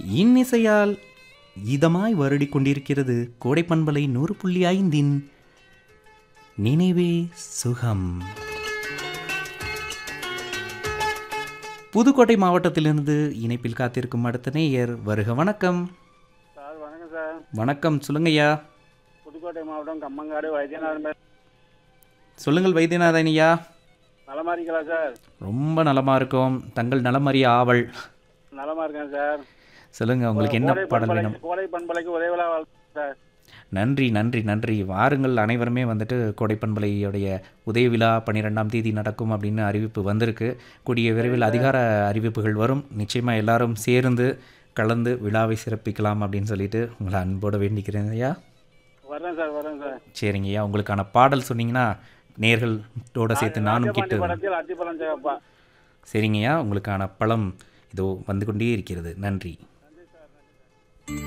இன்னிசையால் இதமாய் வருடிக் கொண்டிருக்கிறது கோடை பண்பலை நூறு புள்ளி ஐந்தின் நினைவே சுகம் புதுக்கோட்டை மாவட்டத்திலிருந்து இணைப்பில் காத்திருக்கும் அடுத்த நேயர் வருக வணக்கம் சார் வணக்கம் சார் வணக்கம் சொல்லுங்கய்யா புதுக்கோட்டை மாவட்டம் கம்மங்காடு வைத்தியநாதன் பேர் சொல்லுங்கள் வைத்தியநாதன் ஐயா நலமா இருக்கீங்களா சார் ரொம்ப நலமா இருக்கோம் தங்கள் நலமறிய ஆவல் நலமா இருக்கேன் சார் சொல்லுங்க உங்களுக்கு என்ன கோடை பாடல் பண்பலைக்கு- வேணும் கோடை பண்பலைக்கு உதவிலா வாழ்த்து சார் நன்றி நன்றி நன்றி வாருங்கள் அனைவருமே வந்துட்டு கோடைப்பண்பலையுடைய உதய விழா பன்னிரெண்டாம் தேதி நடக்கும் அப்படின்னு அறிவிப்பு வந்திருக்கு கூடிய விரைவில் அதிகார அறிவிப்புகள் வரும் நிச்சயமாக எல்லாரும் சேர்ந்து கலந்து விழாவை சிறப்பிக்கலாம் அப்படின்னு சொல்லிட்டு உங்களை அன்போடு வேண்டிக்கிறேன் ஐயா வர்றேன் சார் வர்றேன் சார் சரிங்க ஐயா உங்களுக்கான பாடல் சொன்னீங்கன்னா நேர்களோட சேர்த்து நானும் ராஜபாண்டி கிட்டு படத்தில் அத்திப்பழம் சிவப்பா சரிங்கய்யா உங்களுக்கான பழம் இதோ வந்து கொண்டே இருக்கிறது நன்றி